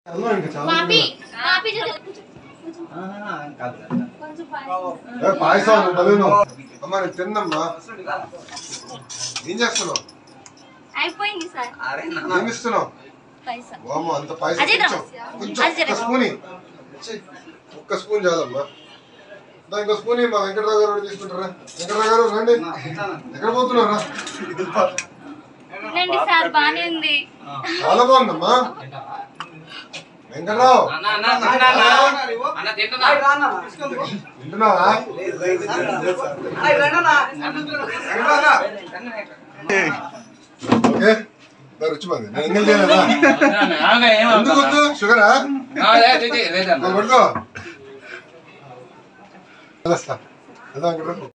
అల్లం ఇంకా చాలా పాపి ఉన్నాయి. పాపి చూడు. కొంచెం ఏ, పాయసం నువ్వు బలూను అమ్మా నేను తిన్నమ్మా ఏం చేస్తున్నావు అయిపోయింది సార్ ఏమి ఇస్తున్నావు పైసా వామ్మో, అంత పాయసం అజయ్ రా. కొంచెం కొంచెం అజయ్ రా. ఒక్క స్పూన్ ఇయ్యి. చెయ్. ఒక్క స్పూన్ చాలమ్మా దా, ఇంకో స్పూన్ ఇయ్యి, మా వెంకటరావు గారు కూడా తీసుకుంటారా వెంకటరావు గారు రండి ఎక్కడ పోతున్నారా రండి సార్ బానే ఉంది చాలా బాగుందమ్మా వెంకటరావు వింటున్నావా ఓకే దా, రుచి బాగుంది నేను ఎంగల్ చేయలేదా ఎందుకు వద్దు షుగరా పడుకో వెళ్తా వెళ్దాం వెంకటరావు